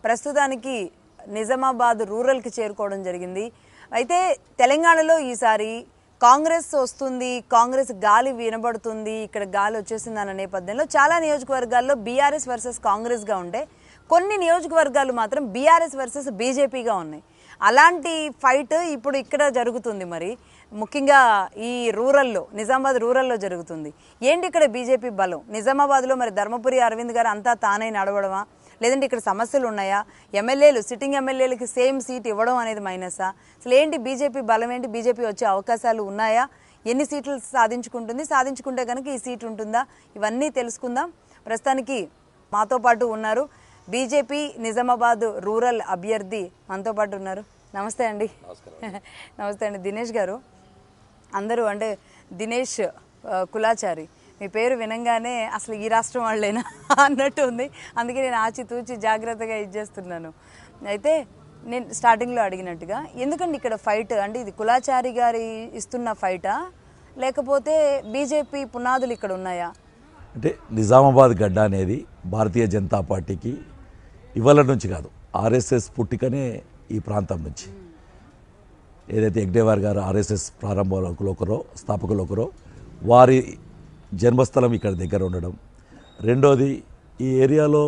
ప్రస్తుతానికి నిజామాబాద్ రూరల్కి చేరుకోవడం జరిగింది అయితే తెలంగాణలో ఈసారి కాంగ్రెస్ వస్తుంది కాంగ్రెస్ గాలి వినబడుతుంది ఇక్కడ గాలి వచ్చేసింది అన్న నేపథ్యంలో చాలా నియోజకవర్గాల్లో బీఆర్ఎస్ వర్సెస్ కాంగ్రెస్గా ఉంటే కొన్ని నియోజకవర్గాలు మాత్రం బీఆర్ఎస్ వర్సెస్ బీజేపీగా ఉన్నాయి అలాంటి ఫైట్ ఇప్పుడు ఇక్కడ జరుగుతుంది మరి ముఖ్యంగా ఈ రూరల్లో నిజామాబాద్ రూరల్లో జరుగుతుంది ఏంటి ఇక్కడ బీజేపీ బలం నిజామాబాద్లో మరి ధర్మపురి అరవింద్ గారు అంతా తానే నడవడమా లేదంటే ఇక్కడ సమస్యలు ఉన్నాయా ఎమ్మెల్యేలు సిట్టింగ్ ఎమ్మెల్యేలకి సేమ్ సీట్ ఇవ్వడం అనేది మైనసా అసలు ఏంటి బీజేపీ బలం ఏంటి బీజేపీ వచ్చే అవకాశాలు ఉన్నాయా ఎన్ని సీట్లు సాధించుకుంటుంది సాధించుకుంటే కనుక ఈ సీట్ ఉంటుందా ఇవన్నీ తెలుసుకుందాం ప్రస్తుతానికి మాతో పాటు ఉన్నారు బీజేపీ నిజామాబాద్ రూరల్ అభ్యర్థి మనతో పాటు ఉన్నారు నమస్తే అండి నమస్తే అండి దినేష్ గారు అందరూ అంటే దినేష్ ఆ, కులాచారి మీ పేరు వినంగానే అసలు ఈ రాష్ట్రం వాళ్ళేనా అన్నట్టు ఉంది అందుకే నేను ఆచితూచి జాగ్రత్తగా ఇచ్చేస్తున్నాను అయితే నేను స్టార్టింగ్లో అడిగినట్టుగా ఎందుకండి ఇక్కడ ఫైట్ అంటే ఇది కులాచారి గారి ఇస్తున్న ఫైటా లేకపోతే బీజేపీ పునాదులు ఇక్కడ ఉన్నాయా అంటే నిజామాబాద్ గడ్డ అనేది భారతీయ జనతా పార్టీకి ఇవాళ నుంచి కాదు ఆర్ఎస్ఎస్ పుట్టికనే ఈ ప్రాంతం నుంచి ఏదైతే ఎగ్డేవార్ గారు ఆర్ఎస్ఎస్ ప్రారంభకులు ఒకరో స్థాపకులు ఒకరో వారి జన్మస్థలం ఇక్కడ దగ్గర ఉండడం రెండోది ఈ ఏరియాలో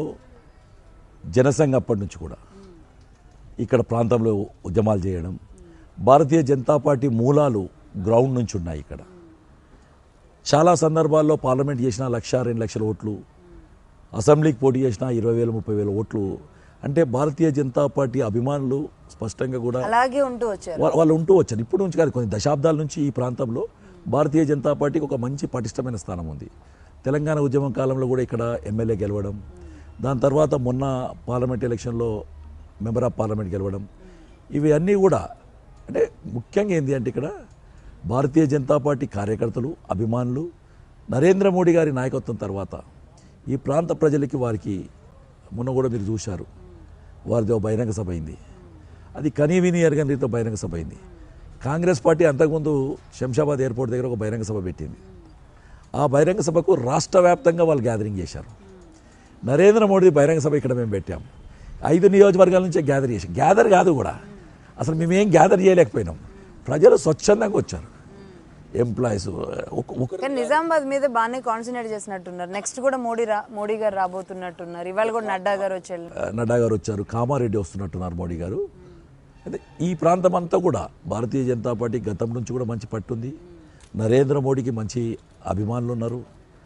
జనసంఘ అప్పటి నుంచి కూడా ఇక్కడ ప్రాంతంలో ఉద్యమాలు చేయడం భారతీయ జనతా పార్టీ మూలాలు గ్రౌండ్ నుంచి ఉన్నాయి ఇక్కడ చాలా సందర్భాల్లో పార్లమెంట్ చేసిన లక్ష రెండు లక్షల ఓట్లు అసెంబ్లీకి పోటీ చేసిన ఇరవై వేల ముప్పై వేల ఓట్లు అంటే భారతీయ జనతా పార్టీ అభిమానులు స్పష్టంగా కూడా అలాగే ఉంటూ వచ్చారు వా- వాళ్ళు ఉంటూ వచ్చారు ఇప్పుడు నుంచి కాదు కొన్ని దశాబ్దాల నుంచి ఈ ప్రాంతంలో భారతీయ జనతా పార్టీకి ఒక మంచి పటిష్టమైన స్థానం ఉంది తెలంగాణ ఉద్యమం కాలంలో కూడా ఇక్కడ ఎమ్మెల్యే గెలవడం దాని తర్వాత మొన్న పార్లమెంట్ ఎలక్షన్లో మెంబర్ ఆఫ్ పార్లమెంట్ గెలవడం ఇవి అన్నీ కూడా అంటే ముఖ్యంగా ఏంటి అంటే ఇక్కడ భారతీయ జనతా పార్టీ కార్యకర్తలు అభిమానులు నరేంద్ర మోడీ గారి నాయకత్వం తర్వాత ఈ ప్రాంత ప్రజలకి వారికి మొన్న కూడా మీరు చూశారు వారిది ఒక బహిరంగ సభ అయింది అది కనీ విని ఎరగని రీతిలో బహిరంగ సభ అయింది కాంగ్రెస్ పార్టీ అంతకుముందు శంషాబాద్ ఎయిర్పోర్ట్ దగ్గర ఒక బహిరంగ సభ పెట్టింది ఆ బహిరంగ సభకు రాష్ట్ర వ్యాప్తంగా వాళ్ళు గ్యాదరింగ్ చేశారు నరేంద్ర మోడీ బహిరంగ సభ ఇక్కడ మేము పెట్టాం ఐదు నియోజకవర్గాల నుంచే గ్యాదర్ చేసాం గ్యాదర్ కాదు కూడా అసలు మేమేం గ్యాదర్ చేయలేకపోయినాం ప్రజలు స్వచ్ఛందంగా వచ్చారు ఎంప్లాయీస్ ఒక కానీ నిజామాబాద్ మీద బాగానే కాన్సన్ట్రేట్ చేసినట్టున్నారు నెక్స్ట్ కూడా మోడీ రా మోడీ గారు రాబోతున్నట్టున్నారు ఇవాళ కూడా నడ్డా గారు వచ్చారు నడ్డా గారు వచ్చారు కామారెడ్డి వస్తున్నట్టున్నారు మోడీ గారు అయితే ఈ ప్రాంతం అంతా కూడా భారతీయ జనతా పార్టీ గతం నుంచి కూడా మంచి పట్టుంది నరేంద్ర మోడీకి మంచి అభిమానులు ఉన్నారు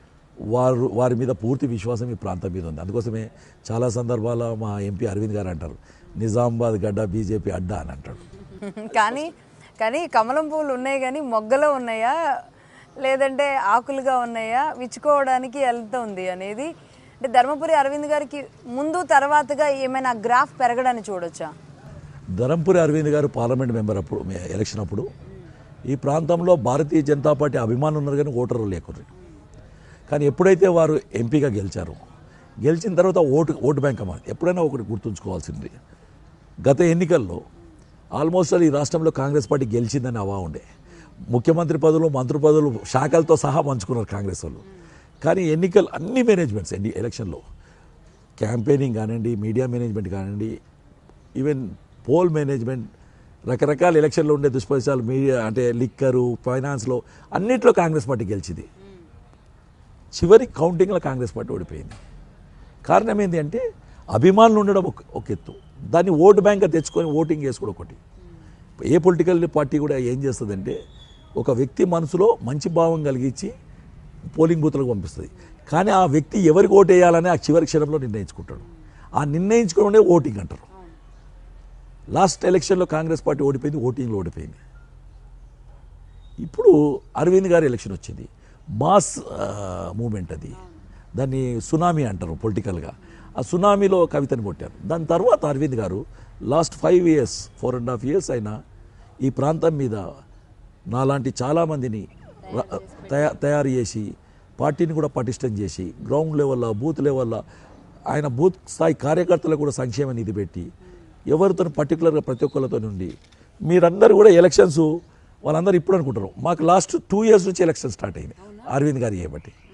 వారు వారి మీద పూర్తి విశ్వాసం ఈ ప్రాంతం మీద ఉంది అందుకోసమే చాలా సందర్భాల మా ఎంపీ అరవింద్ గారు అంటారు నిజామాబాద్ గడ్డ బీజేపీ అడ్డా అని అంటాడు కానీ కానీ కమలం పువ్వులు ఉన్నాయి కానీ మొగ్గలో ఉన్నాయా లేదంటే ఆకులుగా ఉన్నాయా విచ్చుకోవడానికి వెళ్తుంది అనేది అంటే ధర్మపురి అరవింద్ గారికి ముందు తర్వాతగా ఏమైనా గ్రాఫ్ పెరగడాన్ని చూడొచ్చా ధరంపురి అరవింద్ గారు పార్లమెంట్ మెంబర్ అప్పుడు మే- ఎలక్షన్ అప్పుడు ఈ ప్రాంతంలో భారతీయ జనతా పార్టీ అభిమానులు ఉన్నారు కానీ ఓటర్లు లేకుర్రు కానీ ఎప్పుడైతే వారు ఎంపీగా గెలిచారో గెలిచిన తర్వాత ఓటు ఓటు బ్యాంక్ అమ్మాలి ఎప్పుడైనా ఒకటి గుర్తుంచుకోవాల్సింది గత ఎన్నికల్లో ఆల్మోస్ట్ ఆల్ ఈ రాష్ట్రంలో కాంగ్రెస్ పార్టీ గెలిచిందని అవా ఉండే ముఖ్యమంత్రి పదవులు మంత్రి పదవులు శాఖలతో సహా పంచుకున్నారు కాంగ్రెస్ వాళ్ళు కానీ ఎన్నికలు అన్ని మేనేజ్మెంట్స్ ఎన్ని ఎలక్షన్లో క్యాంపెయినింగ్ కానివ్వండి మీడియా మేనేజ్మెంట్ కానివ్వండి ఈవెన్ పోల్ మేనేజ్మెంట్ రకరకాల ఎలక్షన్లో ఉండే దుష్పరిచాలు మీడియా అంటే లిక్కరు ఫైనాన్స్లో అన్నిట్లో కాంగ్రెస్ పార్టీ గెలిచింది చివరి కౌంటింగ్లో కాంగ్రెస్ పార్టీ ఓడిపోయింది కారణం ఏంటి అంటే అభిమానులు ఉండడం ఒక ఒక ఎత్తు దాన్ని ఓటు బ్యాంక్గా తెచ్చుకొని ఓటింగ్ చేసుకోవడం ఒకటి ఏ పొలిటికల్ పార్టీ కూడా ఏం చేస్తుందంటే ఒక వ్యక్తి మనసులో మంచి భావం కలిగించి పోలింగ్ బూత్లకు పంపిస్తుంది కానీ ఆ వ్యక్తి ఎవరికి ఓటు వేయాలని ఆ చివరి క్షణంలో నిర్ణయించుకుంటాడు ఆ నిర్ణయించుకోవడం ఓటింగ్ అంటారు లాస్ట్ ఎలక్షన్లో కాంగ్రెస్ పార్టీ ఓడిపోయింది ఓటింగ్లో ఓడిపోయింది ఇప్పుడు అరవింద్ గారి ఎలక్షన్ వచ్చింది మాస్ మూమెంట్ అది దాన్ని సునామీ అంటారు పొలిటికల్గా ఆ సునామీలో కవితని కొట్టారు దాని తర్వాత Arvind garu last five years four and half years అయినా ఈ ప్రాంతం మీద నాలాంటి చాలామందిని ర- తయా తయారు చేసి పార్టీని కూడా పటిష్టం చేసి గ్రౌండ్ లెవెల్లో బూత్ లెవెల్లో ఆయన బూత్ స్థాయి కార్యకర్తలకు కూడా సంక్షేమ నిధి పెట్టి ఎవరితో పర్టికులర్గా ప్రతి ఒక్కరితో నుండి మీరందరూ కూడా ఎలక్షన్స్ వాళ్ళందరూ ఇప్పుడు అనుకుంటారు మాకు లాస్ట్ టూ ఇయర్స్ నుంచి ఎలక్షన్ స్టార్ట్ అయింది అరవింద్ గారు చేయబట్టి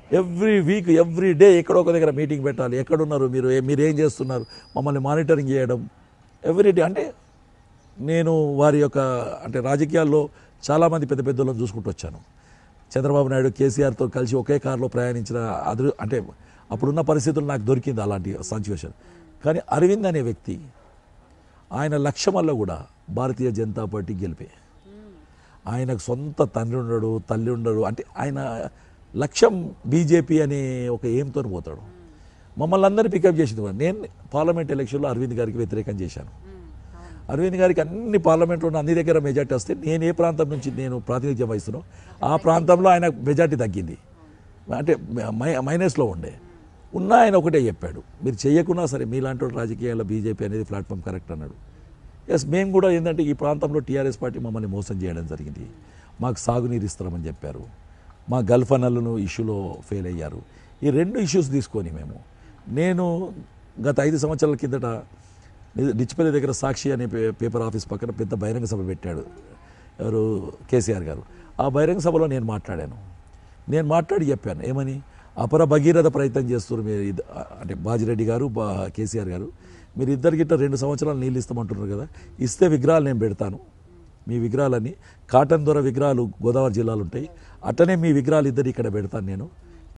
ఎవ్రీ వీక్ ఎవ్రీ డే ఎక్కడో ఒక దగ్గర మీటింగ్ పెట్టాలి ఎక్కడున్నారు మీరు ఏ- మీరు ఏం చేస్తున్నారు మమ్మల్ని మానిటరింగ్ చేయడం ఎవ్రీ డే అంటే నేను వారి యొక్క అంటే రాజకీయాల్లో చాలామంది పెద్ద పెద్దలను చూసుకుంటూ వచ్చాను చంద్రబాబు నాయుడు కేసీఆర్తో కలిసి ఒకే కారులో ప్రయాణించిన అదృ అంటే అప్పుడున్న పరిస్థితులు నాకు దొరికింది అలాంటి సిచ్యువేషన్ కానీ అరవింద్ అనే వ్యక్తి ఆయన లక్ష్యమల్ల కూడా భారతీయ జనతా పార్టీ గెలిపే ఆయనకు సొంత తండ్రి ఉండడు తల్లి ఉండడు అంటే ఆయన లక్ష్యం బీజేపీ అనే ఒక ఏంతో పోతాడు మమ్మల్ని అందరినీ పికప్ చేసింది కూడా నేను పార్లమెంట్ ఎలక్షన్లో అరవింద్ గారికి వ్యతిరేకం చేశాను అరవింద్ గారికి అన్ని పార్లమెంట్లో ఉన్న అన్ని దగ్గర మెజార్టీ వస్తే నేను ఏ ప్రాంతం నుంచి నేను ప్రాతినిధ్యం వహిస్తున్నానో ఆ ప్రాంతంలో ఆయన మెజార్టీ తగ్గింది అంటే మై మైనస్లో ఉండే ఉన్నా ఆయన ఒకటే చెప్పాడు మీరు చేయకున్నా సరే మీలాంటి వాళ్ళు రాజకీయాల్లో బీజేపీ అనేది ప్లాట్ఫామ్ కరెక్ట్ అన్నాడు ఎస్ మేము కూడా ఏంటంటే ఈ ప్రాంతంలో టీఆర్ఎస్ పార్టీ మమ్మల్ని మోసం చేయడం జరిగింది మాకు సాగునీరు ఇస్తామని చెప్పారు మా గల్ఫ్ అనలను ఇష్యూలో ఫెయిల్ అయ్యారు ఈ రెండు ఇష్యూస్ తీసుకొని మేము నేను గత ఐదు సంవత్సరాల కిందట డిచ్పల్లి దగ్గర సాక్షి అనే పే- పేపర్ ఆఫీస్ పక్కన పెద్ద బహిరంగ సభ పెట్టాడు ఎవరు కేసీఆర్ గారు ఆ బహిరంగ సభలో నేను మాట్లాడాను నేను మాట్లాడి చెప్పాను ఏమని అపర భగీరథ ప్రయత్నం చేస్తున్నారు మీరు ఇద్ద- అంటే బాజిరెడ్డి గారు బా కేసీఆర్ గారు మీరు ఇద్దరికి ఇట్లా రెండు సంవత్సరాలు నీళ్ళు ఇస్తామంటున్నారు కదా ఇస్తే విగ్రహాలు నేను పెడతాను మీ విగ్రహాలన్నీ కాటన్ దొర విగ్రహాలు గోదావరి జిల్లాలు ఉంటాయి అట్టనే మీ విగ్రహాలు ఇద్దరు ఇక్కడ పెడతాను నేను